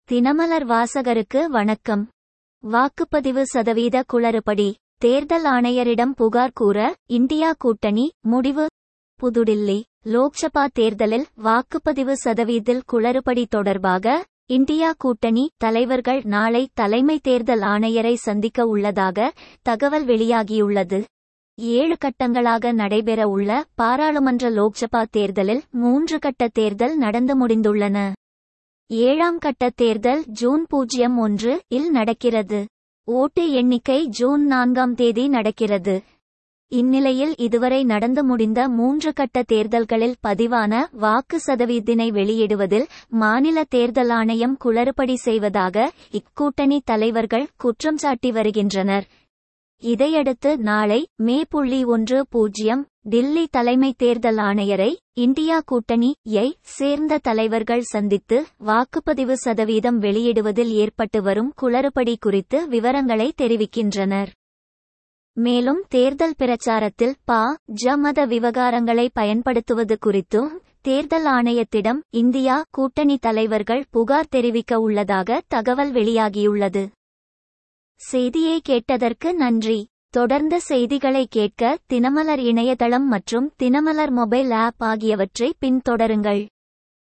தினமலர் வாசகருக்கு வணக்கம் வாக்குப்பதிவு சதவீத குளறுபடி தேர்தல் ஆணையரிடம் புகார் கூற இந்தியா கூட்டணி முடிவு புதுடில்லி லோக்சபா தேர்தலில் வாக்குப்பதிவு சதவீதில் குளறுபடி தொடர்பாக இந்தியா கூட்டணி தலைவர்கள் நாளை தலைமை தேர்தல் ஆணையரை சந்திக்க உள்ளதாக தகவல் வெளியாகியுள்ளது ஏழு கட்டங்களாக நடைபெற உள்ள பாராளுமன்ற லோக்சபா தேர்தலில் மூன்று கட்ட தேர்தல் நடந்து முடிந்துள்ளன ஏழாம் கட்ட தேர்தல் ஜூன் பூஜ்ஜியம் ஒன்று இல் நடக்கிறது ஓட்டு எண்ணிக்கை ஜூன் நான்காம் தேதி நடக்கிறது இந்நிலையில் இதுவரை நடந்து முடிந்த மூன்று கட்ட தேர்தல்களில் பதிவான வாக்கு சதவீதினை வெளியிடுவதில் மாநில தேர்தல் ஆணையம் குளறுபடி செய்வதாக இக்கூட்டணி தலைவர்கள் குற்றம் சாட்டி வருகின்றனர் இதையடுத்து நாளை மே புள்ளி ஒன்று பூஜ்ஜியம் டில்லி தலைமை தேர்தல் ஆணையரை இந்தியா கூட்டணி யை சேர்ந்த தலைவர்கள் சந்தித்து வாக்குப்பதிவு சதவீதம் வெளியிடுவதில் ஏற்பட்டு வரும் குளறுபடி குறித்து விவரங்களை தெரிவிக்கின்றனர் மேலும் தேர்தல் பிரச்சாரத்தில் பா ஜ மத விவகாரங்களை பயன்படுத்துவது குறித்தும் தேர்தல் ஆணையத்திடம் இந்தியா கூட்டணி தலைவர்கள் புகார் தெரிவிக்க உள்ளதாக தகவல் வெளியாகியுள்ளது செய்தியை கேட்டதற்கு நன்றி தொடர்ந்த செய்திகளை கேட்க தினமலர் இணையதளம் மற்றும் தினமலர் மொபைல் ஆப் ஆகியவற்றை பின்தொடருங்கள்